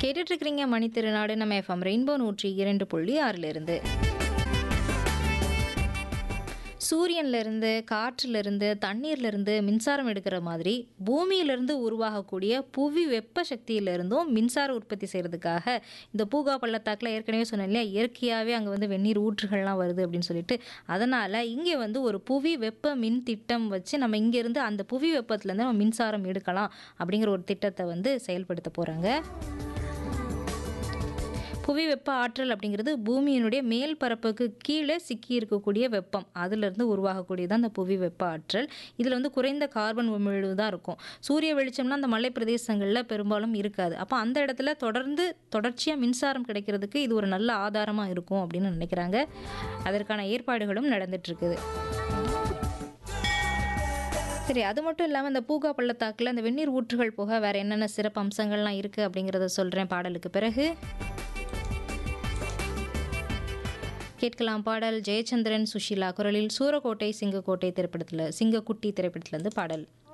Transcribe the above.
கேட்டுட்டு இருக்கிறீங்க மணி திருநாடு நம்ம எஃப்எம் ரெயின்போ நூற்றி இரண்டு புள்ளி ஆறுல இருந்து சூரியன்ல இருந்து காற்றுல இருந்து தண்ணீர்ல இருந்து மின்சாரம் எடுக்கிற மாதிரி பூமியிலிருந்து உருவாகக்கூடிய புவி வெப்ப சக்தியில இருந்தும் மின்சார உற்பத்தி செய்யறதுக்காக இந்த பூகா பள்ளத்தாக்குல ஏற்கனவே சொன்னேன் இல்லையா இயற்கையாகவே அங்கே வந்து வெந்நீர் ஊற்றுகள்லாம் வருது அப்படின்னு சொல்லிட்டு அதனால இங்கே வந்து ஒரு புவி வெப்ப மின் திட்டம் வச்சு நம்ம இங்கேருந்து அந்த புவி வெப்பத்துலேருந்து நம்ம மின்சாரம் எடுக்கலாம் அப்படிங்கிற ஒரு திட்டத்தை வந்து செயல்படுத்த போகிறாங்க புவி வெப்ப ஆற்றல் அப்படிங்கிறது பூமியினுடைய மேல் பரப்புக்கு கீழே சிக்கி இருக்கக்கூடிய வெப்பம் அதிலிருந்து உருவாகக்கூடியது அந்த புவி வெப்ப ஆற்றல் இதில் வந்து குறைந்த கார்பன் உமிழ்வு தான் இருக்கும் சூரிய வெளிச்சம்னா அந்த மலை பிரதேசங்களில் பெரும்பாலும் இருக்காது அப்போ அந்த இடத்துல தொடர்ந்து தொடர்ச்சியாக மின்சாரம் கிடைக்கிறதுக்கு இது ஒரு நல்ல ஆதாரமாக இருக்கும் அப்படின்னு நினைக்கிறாங்க அதற்கான ஏற்பாடுகளும் நடந்துட்டு இருக்குது சரி அது மட்டும் இல்லாமல் இந்த பூகா பள்ளத்தாக்கில் இந்த வெந்நீர் ஊற்றுகள் போக வேறு என்னென்ன சிறப்பு அம்சங்கள்லாம் இருக்குது அப்படிங்கிறத சொல்கிறேன் பாடலுக்கு பிறகு கேட்கலாம் பாடல் ஜெயச்சந்திரன் சுஷீலா குரலில் சூரக்கோட்டை சிங்கக்கோட்டை திரைப்படத்தில் சிங்கக்குட்டி திரைப்படத்துலேருந்து பாடல்